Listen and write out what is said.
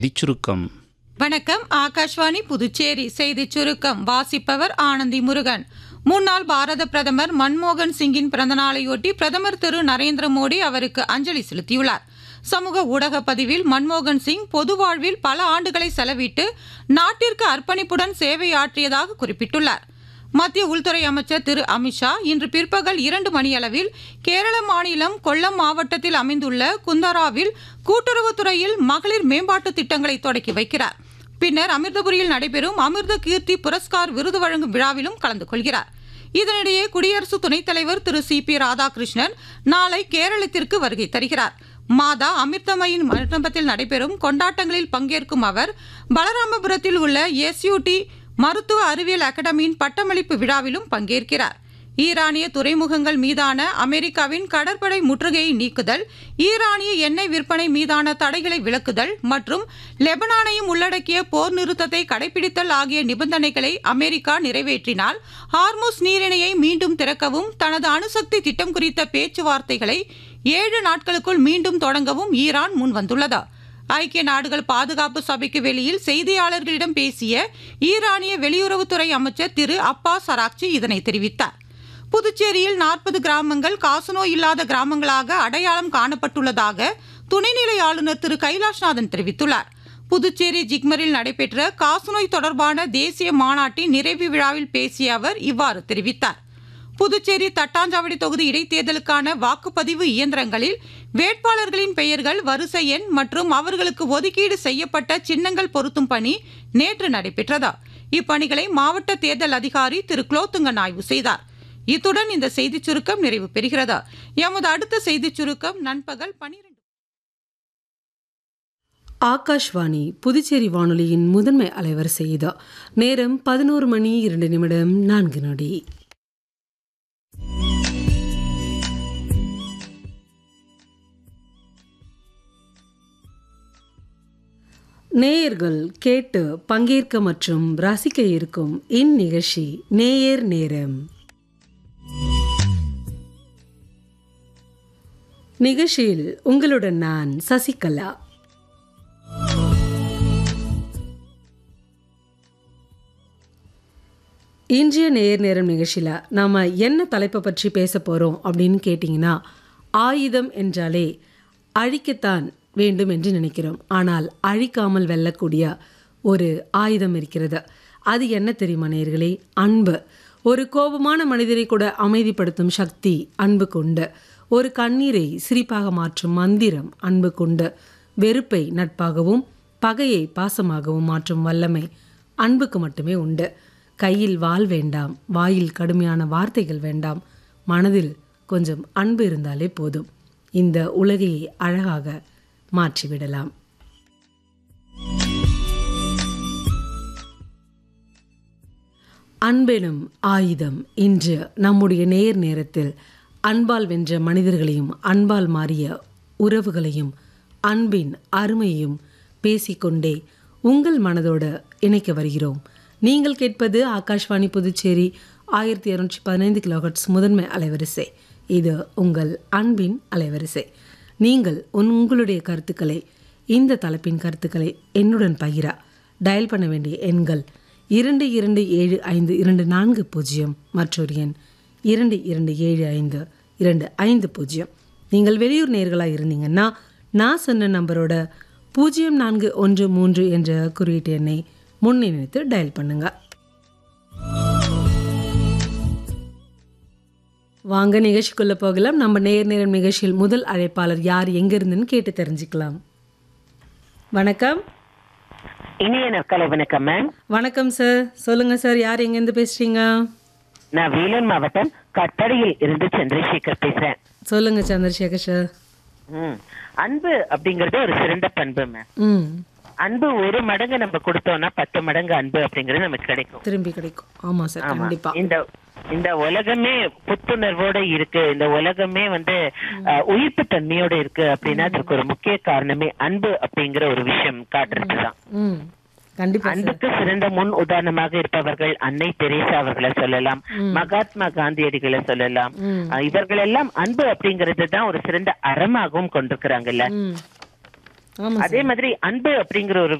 சுருக்கம் வணக்கம் ஆகாஷ்வாணி புதுச்சேரி செய்திச் சுருக்கம் வாசிப்பவர் ஆனந்தி முருகன் முன்னாள் பாரத பிரதமர் மன்மோகன் சிங்கின் பிறந்தநாளையொட்டி பிரதமர் திரு நரேந்திர மோடி அவருக்கு அஞ்சலி செலுத்தியுள்ளார் சமூக ஊடக பதிவில் மன்மோகன் சிங் பொது வாழ்வில் பல ஆண்டுகளை செலவிட்டு நாட்டிற்கு அர்ப்பணிப்புடன் சேவையாற்றியதாக குறிப்பிட்டுள்ளார் மத்திய உள்துறை அமைச்சர் திரு அமித்ஷா இன்று பிற்பகல் இரண்டு மணியளவில் கேரள மாநிலம் கொல்லம் மாவட்டத்தில் அமைந்துள்ள குந்தராவில் கூட்டுறவுத்துறையில் மகளிர் மேம்பாட்டு திட்டங்களை தொடக்கி வைக்கிறார் பின்னர் அமிர்தபுரியில் நடைபெறும் அமிர்த கீர்த்தி புரஸ்கார் விருது வழங்கும் விழாவிலும் கலந்து கொள்கிறார் இதனிடையே குடியரசு துணைத் தலைவர் திரு சி பி ராதாகிருஷ்ணன் நாளை கேரளத்திற்கு வருகை தருகிறார் மாதா அமிர்தமயின் மண்டபத்தில் நடைபெறும் கொண்டாட்டங்களில் பங்கேற்கும் அவர் பலராமபுரத்தில் உள்ள எஸ்யூடி மருத்துவ அறிவியல் அகாடமியின் பட்டமளிப்பு விழாவிலும் பங்கேற்கிறார் ஈரானிய துறைமுகங்கள் மீதான அமெரிக்காவின் கடற்படை முற்றுகையை நீக்குதல் ஈரானிய எண்ணெய் விற்பனை மீதான தடைகளை விலக்குதல் மற்றும் லெபனானையும் உள்ளடக்கிய போர் நிறுத்தத்தை கடைபிடித்தல் ஆகிய நிபந்தனைகளை அமெரிக்கா நிறைவேற்றினால் ஹார்முஸ் நீரிணையை மீண்டும் திறக்கவும் தனது அணுசக்தி திட்டம் குறித்த பேச்சுவார்த்தைகளை ஏழு நாட்களுக்குள் மீண்டும் தொடங்கவும் ஈரான் முன்வந்துள்ளது ஐக்கிய நாடுகள் பாதுகாப்பு சபைக்கு வெளியில் செய்தியாளர்களிடம் பேசிய ஈரானிய வெளியுறவுத்துறை அமைச்சர் திரு அப்பாஸ் அராக்சி இதனை தெரிவித்தார் புதுச்சேரியில் நாற்பது கிராமங்கள் காசநோய் இல்லாத கிராமங்களாக அடையாளம் காணப்பட்டுள்ளதாக துணைநிலை ஆளுநர் திரு கைலாஷ்நாதன் தெரிவித்துள்ளார் புதுச்சேரி ஜிக்மரில் நடைபெற்ற காசநோய் தொடர்பான தேசிய மாநாட்டின் நிறைவு விழாவில் பேசிய அவர் இவ்வாறு தெரிவித்தார் புதுச்சேரி தட்டாஞ்சாவடி தொகுதி இடைத்தேர்தலுக்கான வாக்குப்பதிவு இயந்திரங்களில் வேட்பாளர்களின் பெயர்கள் வரிசை எண் மற்றும் அவர்களுக்கு ஒதுக்கீடு செய்யப்பட்ட சின்னங்கள் பொருத்தும் பணி நேற்று நடைபெற்றது இப்பணிகளை மாவட்ட தேர்தல் அதிகாரி திரு குலோத்துங்கன் ஆய்வு செய்தார் இத்துடன் இந்த செய்திச் சுருக்கம் நிறைவு பெறுகிறது எமது அடுத்த செய்திச் சுருக்கம் நண்பகல் பனிரெண்டு ஆகாஷ்வாணி புதுச்சேரி வானொலியின் முதன்மை அலைவரிசை இது நேரம் பதினோரு மணி இரண்டு நிமிடம் நான்கு நொடி நேயர்கள் கேட்டு பங்கேற்க மற்றும் ரசிக்க இருக்கும் இந்நிகழ்ச்சி நேயர் நேரம் நிகழ்ச்சியில் உங்களுடன் நான் சசிகலா இன்றைய நேர் நேரம் நிகழ்ச்சியில் நாம் என்ன தலைப்பை பற்றி பேச போகிறோம் அப்படின்னு கேட்டிங்கன்னா ஆயுதம் என்றாலே அழிக்கத்தான் வேண்டும் என்று நினைக்கிறோம் ஆனால் அழிக்காமல் வெல்லக்கூடிய ஒரு ஆயுதம் இருக்கிறது அது என்ன தெரியுமா நேர்களே அன்பு ஒரு கோபமான மனிதரை கூட அமைதிப்படுத்தும் சக்தி அன்பு கொண்டு ஒரு கண்ணீரை சிரிப்பாக மாற்றும் மந்திரம் அன்பு கொண்டு வெறுப்பை நட்பாகவும் பகையை பாசமாகவும் மாற்றும் வல்லமை அன்புக்கு மட்டுமே உண்டு கையில் வாள் வேண்டாம் வாயில் கடுமையான வார்த்தைகள் வேண்டாம் மனதில் கொஞ்சம் அன்பு இருந்தாலே போதும் இந்த உலகையை அழகாக மாற்றிவிடலாம் அன்பெனும் ஆயுதம் இன்று நம்முடைய நேர் நேரத்தில் அன்பால் வென்ற மனிதர்களையும் அன்பால் மாறிய உறவுகளையும் அன்பின் அருமையையும் பேசிக்கொண்டே உங்கள் மனதோடு இணைக்க வருகிறோம் நீங்கள் கேட்பது ஆகாஷ்வாணி புதுச்சேரி ஆயிரத்தி இரநூற்றி பதினைந்து கிலோஹர்ட்ஸ் முதன்மை அலைவரிசை இது உங்கள் அன்பின் அலைவரிசை நீங்கள் உங்களுடைய கருத்துக்களை இந்த தலைப்பின் கருத்துக்களை என்னுடன் பகிர டயல் பண்ண வேண்டிய எண்கள் இரண்டு இரண்டு ஏழு ஐந்து இரண்டு நான்கு பூஜ்ஜியம் மற்றொரு எண் இரண்டு இரண்டு ஏழு ஐந்து இரண்டு ஐந்து பூஜ்ஜியம் நீங்கள் வெளியூர் நேர்களாக இருந்தீங்கன்னா நான் சொன்ன நம்பரோட பூஜ்ஜியம் நான்கு ஒன்று மூன்று என்ற குறியீட்டு எண்ணை முன்னிணைத்து டயல் பண்ணுங்க வாங்க நிகழ்ச்சிக்குள்ள போகலாம் நம்ம நேர் நேரம் நிகழ்ச்சியில் முதல் அழைப்பாளர் யார் எங்க இருந்துன்னு கேட்டு தெரிஞ்சுக்கலாம் வணக்கம் இனிய நற்காலை வணக்கம் மேம் வணக்கம் சார் சொல்லுங்க சார் யார் எங்கேருந்து பேசுறீங்க நான் வேலூர் மாவட்டம் கட்டடையில் இருந்து சந்திரசேகர் பேசுறேன் சொல்லுங்க சந்திரசேகர் சார் ம். அன்பு அப்படிங்கறது ஒரு சிறந்த பண்பு மேம் ம் அன்பு ஒரு மடங்கு நம்ம கொடுத்தோம்னா பத்து மடங்கு அன்பு அப்படிங்கிறது நமக்கு கிடைக்கும் திரும்பி கிடைக்கும் ஆமா சார் ஆமா. கண்டிப்பா இந்த இந்த உலகமே புத்துணர்வோட இருக்கு இந்த உலகமே வந்து அஹ், உயிர்ப்பு தன்மையோட இருக்கு அப்படின்னா அதுக்கு ஒரு முக்கிய காரணமே அன்பு அப்படிங்கிற ஒரு விஷயம் காட்டுறதுதான் ம் கண்டிப்பா சார் அன்புக்கு சிறந்த முன் உதாரணமாக இருப்பவர்கள் அன்னை தெரேசா அவர்களை சொல்லலாம் மகாத்மா காந்தியடிகளை சொல்லலாம் ம். அஹ் இவர்கள் எல்லாம் அன்பு அப்படிங்கிறது தான் ஒரு சிறந்த அறமாகவும் கொண்டிருக்கிறாங்கல்ல ம் ஆமா அதே மாதிரி அன்பு அப்படிங்கிற ஒரு